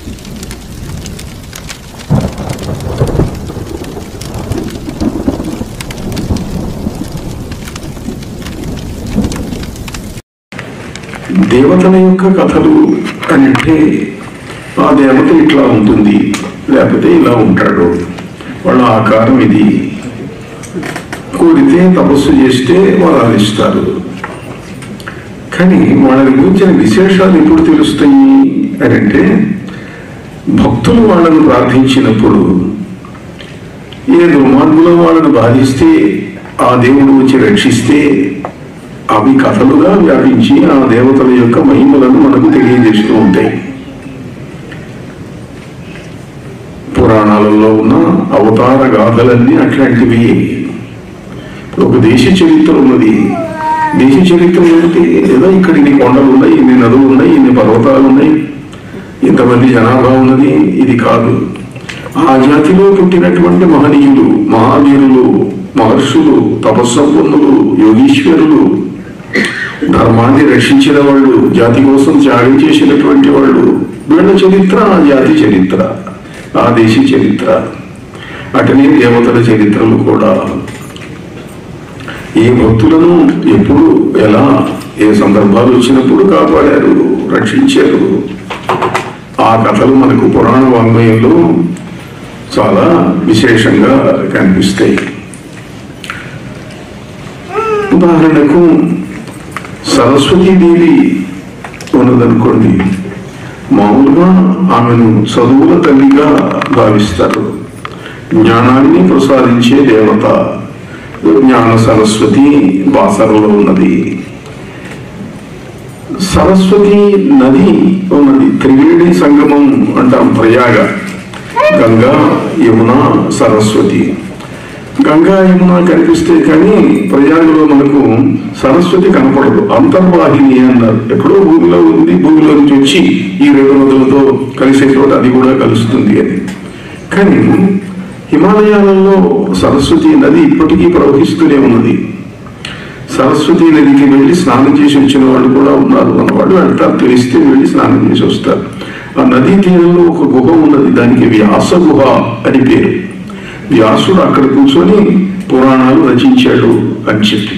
దేవతల యొక్క కథలు అని అంటే ఆ దేవత ఇట్లా ఉంటుంది లేకపోతే ఇలా ఉంటాడు వాళ్ళ ఆకారం ఇది కోరితే తపస్సు చేస్తే వరాలు ఇస్తారు కానీ వాళ్ళని గురించిన విశేషాలు ఎప్పుడు తెలుస్తాయి అని అంటే భక్తులు వాళ్ళను ప్రార్థించినప్పుడు ఏ దుర్మార్గులు వాళ్ళను బాధిస్తే ఆ దేవుడు వచ్చి రక్షిస్తే అవి కథలుగా వ్యాపించి ఆ దేవతల యొక్క మహిమలను మనకు తెలియజేస్తూ ఉంటాయి పురాణాలలో ఉన్న అవతార గాథలన్నీ అట్లాంటివి ఒక దేశ చరిత్ర ఉన్నది దేశ చరిత్ర ఏంటి ఏదో ఇక్కడ ఇన్ని కొండలు ఉన్నాయి ఇన్ని నదులు ఉన్నాయి ఇన్ని పర్వతాలు ఉన్నాయి ఇంతమంది జనాభా ఉన్నది ఇది కాదు ఆ జాతిలో పుట్టినటువంటి మహనీయులు మహావీరులు మహర్షులు తపస్సంపన్నులు యోగీశ్వరులు ధర్మాన్ని రక్షించిన వాళ్ళు జాతి కోసం త్యాగం చేసినటువంటి వాళ్ళు వీళ్ళ చరిత్ర ఆ జాతి చరిత్ర ఆ దేశ చరిత్ర అటనే దేవతల చరిత్రలు కూడా ఏ భక్తులను ఎప్పుడు ఎలా ఏ సందర్భాలు వచ్చినప్పుడు కాపాడారు రక్షించారు ఆ కథలు మనకు పురాణ వాంగ్మయంలో చాలా విశేషంగా కనిపిస్తాయి ఉదాహరణకు సరస్వతీదేవి ఉన్నదనుకోండి మామూలుగా ఆమెను చదువుల తల్లిగా భావిస్తారు జ్ఞానాన్ని ప్రసాదించే దేవత జ్ఞాన సరస్వతి బాసరలో ఉన్నది సరస్వతి నది ఉన్నది త్రివేణి సంగమం అంటాం ప్రయాగ గంగా యమున సరస్వతి గంగా యమున కనిపిస్తే కానీ ప్రయాగలో మనకు సరస్వతి కనపడదు అంతర్వాహిని అన్నారు ఎక్కడో భూమిలో ఉంది భూమిలో నుంచి వచ్చి ఈ రెండు నదులతో కలిసే చోట అది కూడా కలుస్తుంది అని కానీ హిమాలయాలలో సరస్వతి నది ఇప్పటికీ ప్రవహిస్తూనే ఉన్నది సరస్వతి నదికి వెళ్ళి స్నానం చేసి వచ్చిన వాళ్ళు కూడా ఉన్నారు అన్నవాళ్ళు వెళ్తారు తెలిస్తే వెళ్ళి స్నానం చేసి వస్తారు ఆ నదీ తీరంలో ఒక గుహ ఉన్నది దానికి వ్యాస గుహ అని పేరు వ్యాసుడు అక్కడ కూర్చొని పురాణాలు రచించాడు అని చెప్పి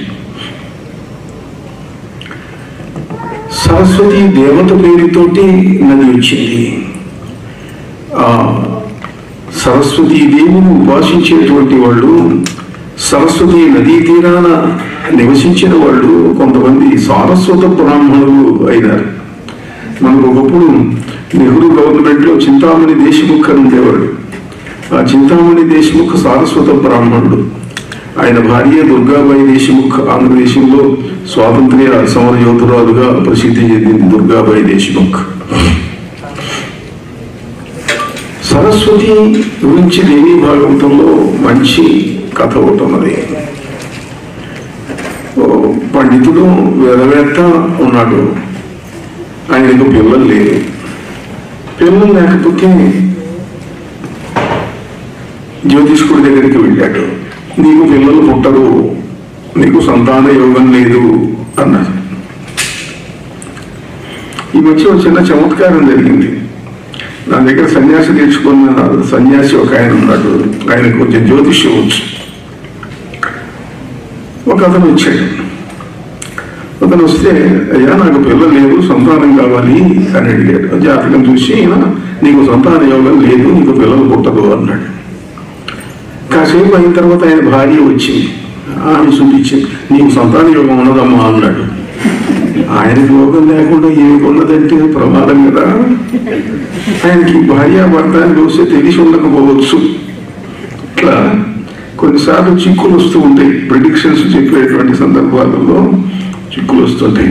సరస్వతి దేవత పేరుతోటి నది వచ్చింది ఆ సరస్వతీ దేవిని ఉపాసించేటువంటి వాళ్ళు సరస్వతి నదీ తీరాన నివసించిన వాళ్ళు కొంతమంది సారస్వత బ్రాహ్మణులు అయినారు మనకు ఒకప్పుడు నెహ్రూ గవర్నమెంట్ లో చింతామణి దేశముఖ్ అని ఉండేవాడు ఆ చింతామణి దేశముఖ్ సారస్వత బ్రాహ్మణుడు ఆయన భార్య దుర్గాబాయి దేశముఖ్ ఆంధ్రదేశంలో స్వాతంత్ర్య సమర యోధురాలుగా ప్రసిద్ధి చెందింది దుర్గాబాయి దేశముఖ్ సరస్వతి గురించి దేవీ భాగవతంలో మంచి కథ ఒకటి ఉన్నది ఓ పండితుడు వేదవేత్త ఉన్నాడు ఆయనకు పిల్లలు లేరు పిల్లలు లేకపోతే జ్యోతిష్కుడి దగ్గరికి వెళ్ళాడు నీకు పిల్లలు పుట్టరు నీకు సంతాన యోగం లేదు అన్నారు ఈ మధ్య ఒక చిన్న చమత్కారం జరిగింది నా దగ్గర సన్యాసి నేర్చుకున్న సన్యాసి ఒక ఆయన ఉన్నాడు ఆయన కొంచెం జ్యోతిష్యం వచ్చు ఒక అతను వచ్చాడు అతను వస్తే అయ్యా నాకు పిల్లలు లేవు సంతానం కావాలి అని అడిగాడు ఆ జాతకం చూసి "ఈయన, నీకు సంతాన యోగం లేదు నీకు పిల్లలు పుట్టదు అన్నాడు కాసేపు అయిన తర్వాత ఆయన భార్య వచ్చింది ఆమె చూపించింది నీకు సంతాన యోగం ఉన్నదమ్మా అన్నాడు ఆయనకి యోగం లేకుండా ఏమి ఉన్నదంటే ప్రమాదం కదా ఆయనకి భార్య భర్త అని చూస్తే తెలిసి ఉండకపోవచ్చు ఇట్లా కొన్నిసార్లు చిక్కులు వస్తూ ఉంటాయి ప్రిడిక్షన్స్ చెప్పేటువంటి సందర్భాలలో చిక్కులు వస్తుంటాయి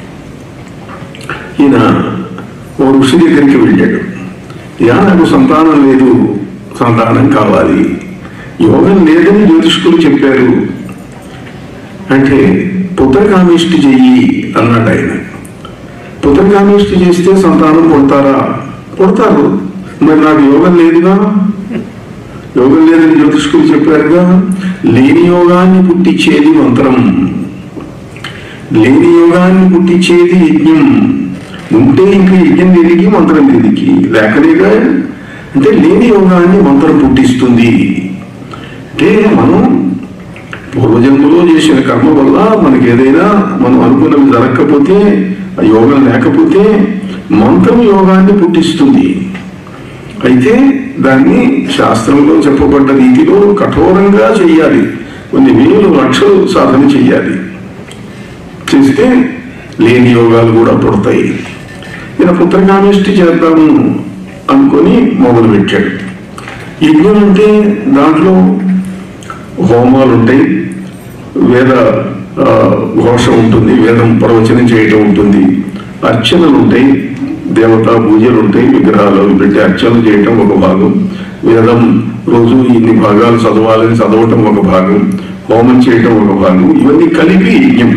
ఈయన ఓ ఋషి దగ్గరికి వెళ్ళాడు యా నాకు సంతానం లేదు సంతానం కావాలి యోగం లేదని జ్యోతిష్కులు చెప్పారు అంటే పుత్రకామిష్టి చెయ్యి అన్నాడు ఆయన పుత్రకామిష్టి చేస్తే సంతానం పుడతారా పుడతారు మరి నాకు యోగం లేదుగా యోగం లేదని జ్యోతిష్కులు చెప్పారుగా లేని యోగాన్ని పుట్టించేది మంత్రం లేని యోగాన్ని పుట్టించేది యజ్ఞం ఉంటే ఇంకా యజ్ఞం తిరిగి మంత్రం దీనికి లేకనేగా అంటే లేని యోగాన్ని మంత్రం పుట్టిస్తుంది అంటే మనం పూర్వజన్మలో చేసిన కర్మ వల్ల మనకి ఏదైనా మనం అనుకున్నవి జరగకపోతే ఆ యోగం లేకపోతే మంత్రం యోగాన్ని పుట్టిస్తుంది అయితే దాన్ని శాస్త్రంలో చెప్పబడ్డ రీతిలో కఠోరంగా చెయ్యాలి కొన్ని వేలు లక్షలు సాధన చెయ్యాలి చేస్తే లేని యోగాలు కూడా పుడతాయి ఈయన పుత్రకామేష్టి చేద్దాము అనుకొని మొదలు పెట్టాడు యజ్ఞం అంటే దాంట్లో హోమాలు ఉంటాయి వేద ఆ, ఘోష ఉంటుంది వేదం ప్రవచనం చేయటం ఉంటుంది అర్చనలు ఉంటాయి దేవతా పూజలు ఉంటాయి విగ్రహాలు అవి పెట్టి అర్చనలు చేయటం ఒక భాగం వేదం రోజు ఇన్ని భాగాలు చదవాలని చదవటం ఒక భాగం హోమం చేయటం ఒక భాగం ఇవన్నీ కలిపి యజ్ఞం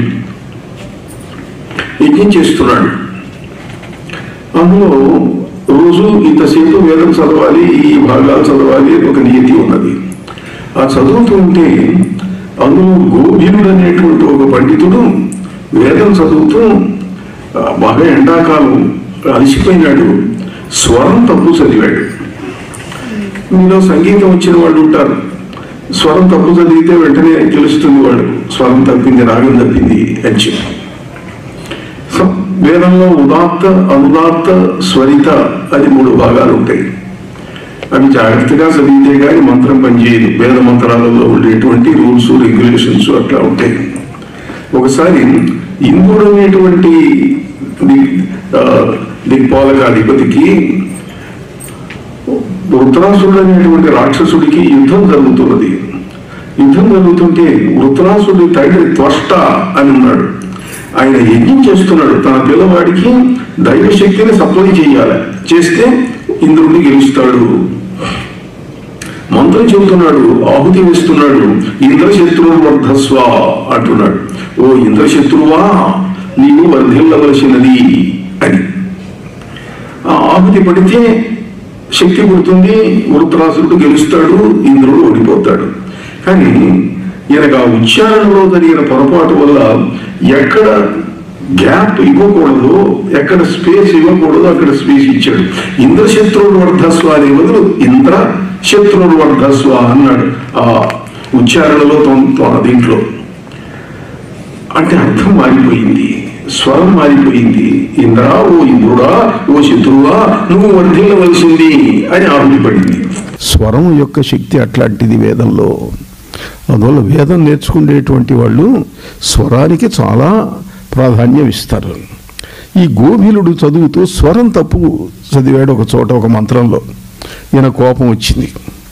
యజ్ఞం చేస్తున్నాడు అందులో రోజు ఇంతసేపు వేదం చదవాలి ఈ భాగాలు చదవాలి అని ఒక నియతి ఉన్నది ఆ చదువుతూ ఉంటే అందులో గోభీముడు అనేటువంటి ఒక పండితుడు వేదం చదువుతూ ఆ, బాగా ఎండాకాలం అలసిపోయినాడు స్వరం తప్పు చదివాడు మీలో సంగీతం వచ్చిన వాళ్ళు ఉంటారు స్వరం తప్పు చదివితే వెంటనే తెలుస్తుంది వాడు స్వరం తప్పింది రాగం తప్పింది అని చెప్పి సో వేదంలో ఉదాత్త అనుదాత్త స్వరిత అది మూడు భాగాలు ఉంటాయి అవి జాగ్రత్తగా చదివితే కానీ మంత్రం పనిచేయదు వేద మంత్రాలలో ఉండేటువంటి రూల్స్ రెగ్యులేషన్స్ అట్లా ఉంటాయి ఒకసారి ఇంద్రుడు అనేటువంటి దిక్- ఆ, దిక్పాలక అధిపతికి వృత్రాసుడు అనేటువంటి రాక్షసుడికి యుద్ధం జరుగుతున్నది యుద్ధం జరుగుతుంటే వృత్రాసుడి తండ్రి త్వష్ట అని ఉన్నాడు ఆయన యజ్ఞం చేస్తున్నాడు తన పిల్లవాడికి దైవశక్తిని సప్లై చేయాలి చేస్తే ఇంద్రుడిని గెలుస్తాడు మంత్రం చెబుతున్నాడు ఆహుతి వేస్తున్నాడు ఇంద్రశత్రువు వర్ధస్వ అంటున్నాడు ఓ ఇంద్రశత్రువా నీవు వర్ధిల్లవలసినది అని ఆ ఆహుతి పడితే శక్తి పుడుతుంది వృత్రాసురుడు గెలుస్తాడు ఇంద్రుడు ఓడిపోతాడు కానీ ఈయనకు ఆ ఉచ్చారణలో జరిగిన పొరపాటు వల్ల ఎక్కడ గ్యాప్ ఇవ్వకూడదు ఎక్కడ స్పేస్ ఇవ్వకూడదు అక్కడ స్పేస్ ఇచ్చాడు ఇంద్రశత్రువుడు వర్ధస్వ అనే బదులు ఇంద్ర శత్రువుడు వర్ధస్వ అన్నాడు ఆ ఉచ్చారణలో తొం- తొ- దీంట్లో అంటే అర్థం మారిపోయింది స్వరం మారిపోయింది ఇంద్రా ఓ ఇంద్రుడా ఓ శత్రువా నువ్వు వర్ధిల్లవలసింది అని ఆవిడిపడింది స్వరం యొక్క శక్తి అట్లాంటిది వేదంలో అందువల్ల వేదం నేర్చుకునేటువంటి వాళ్ళు స్వరానికి చాలా ప్రాధాన్యం ఇస్తారు ఈ గోభిలుడు చదువుతూ స్వరం తప్పు చదివాడు ఒక చోట ఒక మంత్రంలో ఈయన కోపం వచ్చింది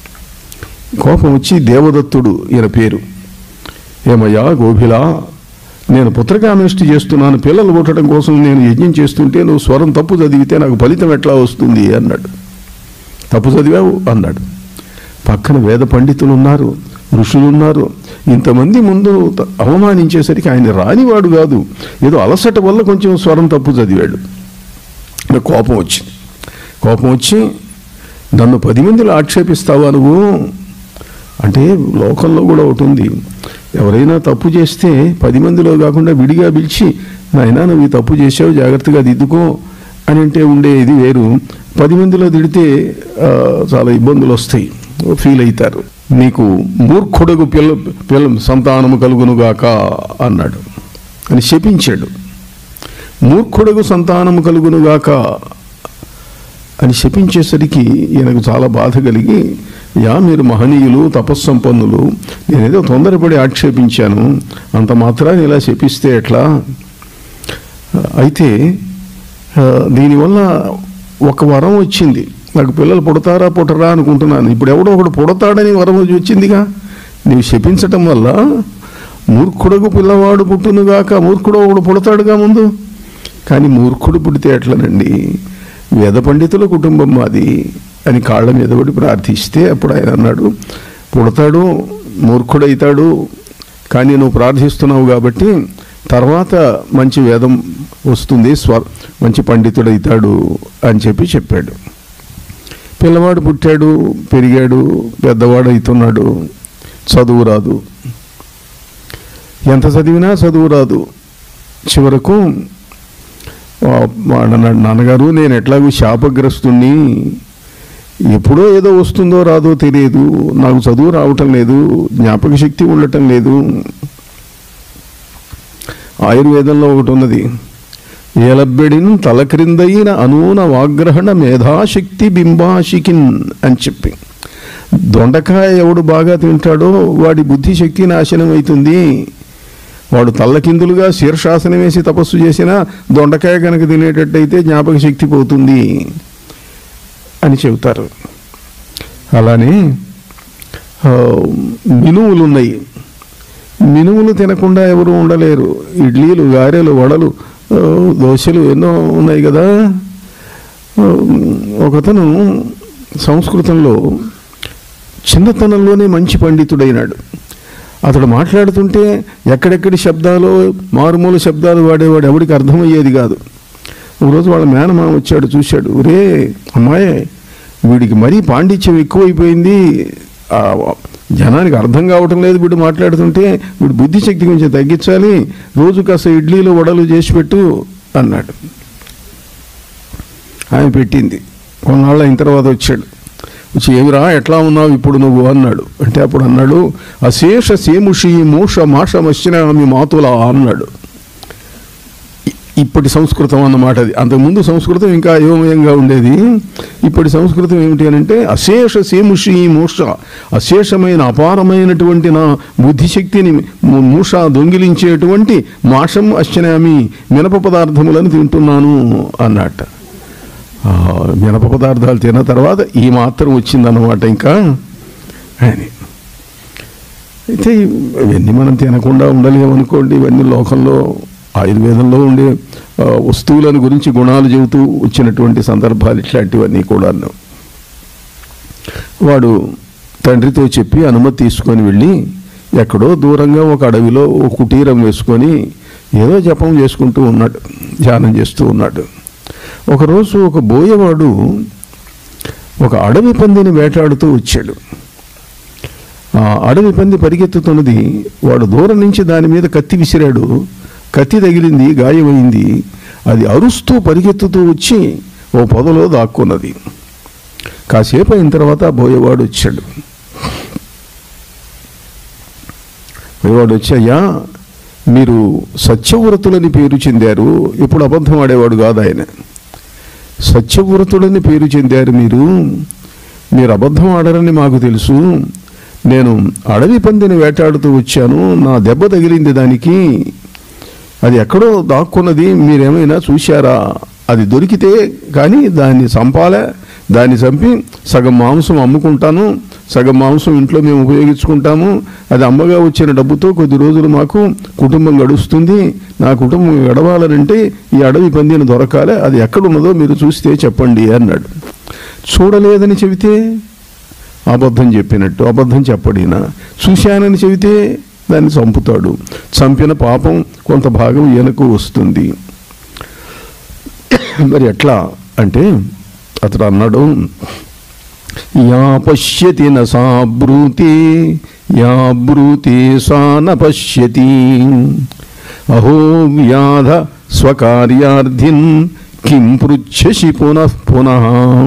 కోపం వచ్చి దేవదత్తుడు ఈయన పేరు ఏమయ్యా గోభిలా నేను పుత్రకామిష్టి చేస్తున్నాను పిల్లలు పుట్టడం కోసం నేను యజ్ఞం చేస్తుంటే నువ్వు స్వరం తప్పు చదివితే నాకు ఫలితం ఎట్లా వస్తుంది అన్నాడు తప్పు చదివావు అన్నాడు పక్కన వేద పండితులు ఉన్నారు ఋషులు ఉన్నారు ఇంతమంది ముందు త- అవమానించేసరికి ఆయన రానివాడు కాదు ఏదో అలసట వల్ల కొంచెం స్వరం తప్పు చదివాడు నాకు కోపం వచ్చింది కోపం వచ్చి నన్ను పది మందిలో ఆక్షేపిస్తావా నువ్వు అంటే లోకంలో కూడా ఒకటి ఉంది ఎవరైనా తప్పు చేస్తే పది మందిలో కాకుండా విడిగా పిలిచి నాయనా నువ్వు ఈ తప్పు చేసావు జాగ్రత్తగా దిద్దుకో అని అంటే ఉండే ఇది వేరు పది మందిలో తిడితే ఆ, చాలా ఇబ్బందులు వస్తాయి ఫీల్ అవుతారు నీకు మూర్ఖుడకు పిల్ల పిల్ల సంతానము కలుగునుగాక అన్నాడు అని శపించాడు మూర్ఖుడకు సంతానము కలుగునుగాక అని శపించేసరికి ఈయనకు చాలా బాధ కలిగి యా మీరు మహనీయులు తపస్సంపన్నులు నేనేదో తొందరపడి ఆక్షేపించాను అంత మాత్రాన్ని ఇలా శపిస్తే ఎట్లా అయితే ఆ, దీనివల్ల ఒక వరం వచ్చింది నాకు పిల్లలు పుడతారా పుట్టరా అనుకుంటున్నాను ఇప్పుడు ఎవడో ఒకడు పుడతాడని వరం వచ్చిందిగా నీవు శపించటం వల్ల మూర్ఖుడకు పిల్లవాడు పుట్టునుగాక మూర్ఖుడు ఒకడు పుడతాడుగా ముందు కానీ మూర్ఖుడు పుడితే ఎట్లనండి వేద పండితుల కుటుంబం మాది అని కాళ్ళ మీద పడి ప్రార్థిస్తే అప్పుడు ఆయన అన్నాడు పుడతాడు మూర్ఖుడైతాడు కానీ నువ్వు ప్రార్థిస్తున్నావు కాబట్టి తర్వాత మంచి వేదం వస్తుంది స్వ మంచి పండితుడైతాడు అని చెప్పి చెప్పాడు పిల్లవాడు పుట్టాడు పెరిగాడు పెద్దవాడు అవుతున్నాడు చదువు రాదు ఎంత చదివినా చదువు రాదు చివరకు వా- వాడు అన్నాడు నాన్నగారు నేను ఎట్లాగూ శాపగ్రస్తుణ్ణి ఎప్పుడో ఏదో వస్తుందో రాదో తెలియదు నాకు చదువు రావటం లేదు జ్ఞాపక శక్తి ఉండటం లేదు ఆయుర్వేదంలో ఒకటి ఉన్నది ఏలబ్బెడిన్ తల క్రిందయిన అనూన వాగ్రహణ మేధాశక్తి బింబాశికిన్ అని చెప్పి దొండకాయ ఎవడు బాగా తింటాడో వాడి బుద్ధి శక్తి నాశనం అవుతుంది వాడు తల్లకిందులుగా శీర్షాసనం వేసి తపస్సు చేసినా దొండకాయ కనుక తినేటట్టయితే జ్ఞాపక శక్తి పోతుంది అని చెబుతారు అలానే ఆ, మినువులు ఉన్నాయి మినుములు తినకుండా ఎవరు ఉండలేరు ఇడ్లీలు గారెలు వడలు ఆ, దోశలు ఎన్నో ఉన్నాయి కదా ఆ, ఒకతను సంస్కృతంలో చిన్నతనంలోనే మంచి పండితుడైనాడు అతడు మాట్లాడుతుంటే ఎక్కడెక్కడి శబ్దాలు మారుమూల శబ్దాలు వాడేవాడు ఎవడికి అర్థమయ్యేది కాదు ఒకరోజు వాళ్ళ మేనమామ వచ్చాడు చూశాడు ఒరే అమ్మాయి వీడికి మరీ పాండిత్యం ఎక్కువైపోయింది ఆ, జనానికి అర్థం కావటం లేదు వీడు మాట్లాడుతుంటే వీడు బుద్ధి శక్తి కొంచెం తగ్గించాలి రోజు కాస్త ఇడ్లీలు వడలు చేసి పెట్టు అన్నాడు ఆమె పెట్టింది కొన్నాళ్ళు అయిన తర్వాత వచ్చాడు వచ్చి ఏమిరా ఎట్లా ఉన్నావు ఇప్పుడు నువ్వు అన్నాడు అంటే అప్పుడు అన్నాడు అశేష సేముషి మూష మాష మశ్చినామి మాతుల అన్నాడు ఇ- ఇప్పటి సంస్కృతం అన్నమాట అది అంతకుముందు సంస్కృతం ఇంకా అయోమయంగా ఉండేది ఇప్పటి సంస్కృతం ఏమిటి అని అంటే అశేష సేముషి మూష అశేషమైన అపారమైనటువంటి నా బుద్ధిశక్తిని ము- మూష దొంగిలించేటువంటి మాషం అశ్చనామి మినప పదార్థములను తింటున్నాను అన్నట్ట ఆ, మినప పదార్థాలు తిన్న తర్వాత ఈ మాత్రం వచ్చిందన్నమాట ఇంకా అని అయితే ఇవన్నీ మనం తినకుండా ఉండలేమనుకోండి ఇవన్నీ లోకంలో ఆయుర్వేదంలో ఉండే ఆ, వస్తువులను గురించి గుణాలు చెబుతూ వచ్చినటువంటి సందర్భాలు ఇట్లాంటివన్నీ కూడాను వాడు తండ్రితో చెప్పి అనుమతి తీసుకొని వెళ్ళి ఎక్కడో దూరంగా ఒక అడవిలో ఒక కుటీరం వేసుకొని ఏదో జపం చేసుకుంటూ ఉన్నాడు ధ్యానం చేస్తూ ఉన్నాడు ఒకరోజు ఒక బోయవాడు ఒక అడవి పందిని వేటాడుతూ వచ్చాడు ఆ అడవి పంది పరిగెత్తుతున్నది వాడు దూరం నుంచి దాని మీద కత్తి విసిరాడు కత్తి తగిలింది గాయమైంది అది అరుస్తూ పరిగెత్తుతూ వచ్చి ఓ పొదలో దాక్కున్నది కాసేపు అయిన తర్వాత ఆ బోయేవాడు వచ్చాడు బోయేవాడు వచ్చి అయ్యా మీరు సత్యవ్రతులని పేరు చెందారు ఇప్పుడు అబద్ధం ఆడేవాడు కాదు ఆయన సత్యవ్రతుడని పేరు చెందారు మీరు మీరు అబద్ధం ఆడరని మాకు తెలుసు నేను అడవి పందిని వేటాడుతూ వచ్చాను నా దెబ్బ తగిలింది దానికి అది ఎక్కడో దాక్కున్నది మీరేమైనా చూశారా అది దొరికితే కానీ దాన్ని చంపాలే దాన్ని చంపి సగం మాంసం అమ్ముకుంటాను సగం మాంసం ఇంట్లో మేము ఉపయోగించుకుంటాము అది అమ్మగా వచ్చిన డబ్బుతో కొద్ది రోజులు మాకు కుటుంబం గడుస్తుంది నా కుటుంబం గడవాలనంటే ఈ అడవి పందిని దొరకాలి అది ఎక్కడున్నదో మీరు చూస్తే చెప్పండి అన్నాడు చూడలేదని చెబితే అబద్ధం చెప్పినట్టు అబద్ధం చెప్పడినా చూశానని చెబితే దాన్ని చంపుతాడు చంపిన పాపం కొంత భాగం ఈయనకు వస్తుంది మరి ఎట్లా అంటే అతడు అన్నాడు యా పశ్యతి న సా బ్రూతి యా బ్రూతి సా న పశ్యతి అహో వ్యాధ స్వకార్యార్థిన్ కిం పృచ్ఛసి పునః పునః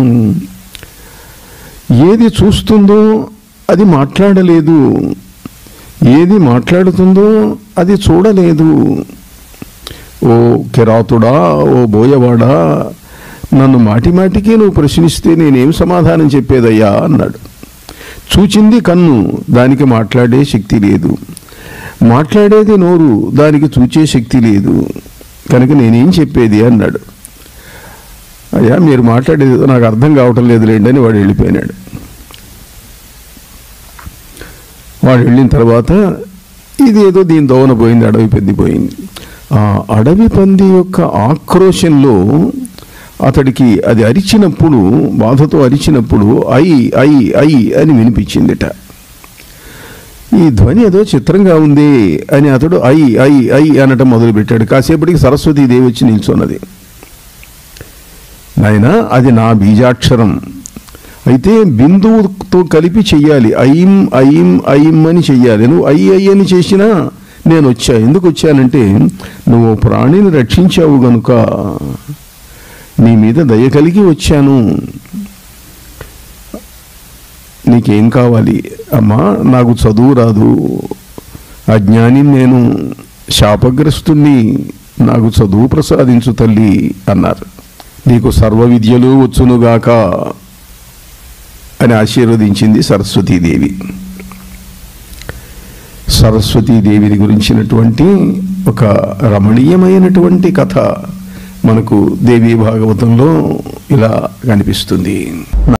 ఏది చూస్తుందో అది మాట్లాడలేదు ఏది మాట్లాడుతుందో అది చూడలేదు ఓ కిరాతుడా ఓ బోయవాడా నన్ను మాటి మాటికి నువ్వు ప్రశ్నిస్తే నేనేం సమాధానం చెప్పేదయ్యా అన్నాడు చూచింది కన్ను దానికి మాట్లాడే శక్తి లేదు మాట్లాడేది నోరు దానికి చూచే శక్తి లేదు కనుక నేనేం చెప్పేది అన్నాడు అయ్యా మీరు మాట్లాడేది ఏదో నాకు అర్థం కావటం లేదు లేండి అని వాడు వెళ్ళిపోయినాడు వాడు వెళ్ళిన తర్వాత ఇది ఏదో దీని దోవన పోయింది అడవి పంది పోయింది ఆ అడవి పంది యొక్క ఆక్రోశంలో అతడికి అది అరిచినప్పుడు బాధతో అరిచినప్పుడు ఐ ఐ ఐ అని వినిపించిందిట ఈ ధ్వని ఏదో చిత్రంగా ఉంది అని అతడు ఐ ఐ ఐ అనటం మొదలుపెట్టాడు కాసేపటికి సరస్వతీదేవి వచ్చి నిల్చున్నది నాయన అది నా బీజాక్షరం అయితే బిందువుతో కలిపి చెయ్యాలి ఐం ఐం ఐం అని చెయ్యాలి నువ్వు ఐ ఐ అని చేసినా నేను వచ్చా ఎందుకు వచ్చానంటే నువ్వు ప్రాణిని రక్షించావు గనుక నీ మీద దయ కలిగి వచ్చాను నీకేం కావాలి అమ్మా నాకు చదువు రాదు అజ్ఞాని నేను శాపగ్రస్తుణ్ణి నాకు చదువు ప్రసాదించు తల్లి అన్నారు నీకు సర్వ విద్యలు వచ్చునుగాక అని ఆశీర్వదించింది సరస్వతీదేవి సరస్వతీదేవిని గురించినటువంటి ఒక రమణీయమైనటువంటి కథ మనకు దేవీ భాగవతంలో ఇలా కనిపిస్తుంది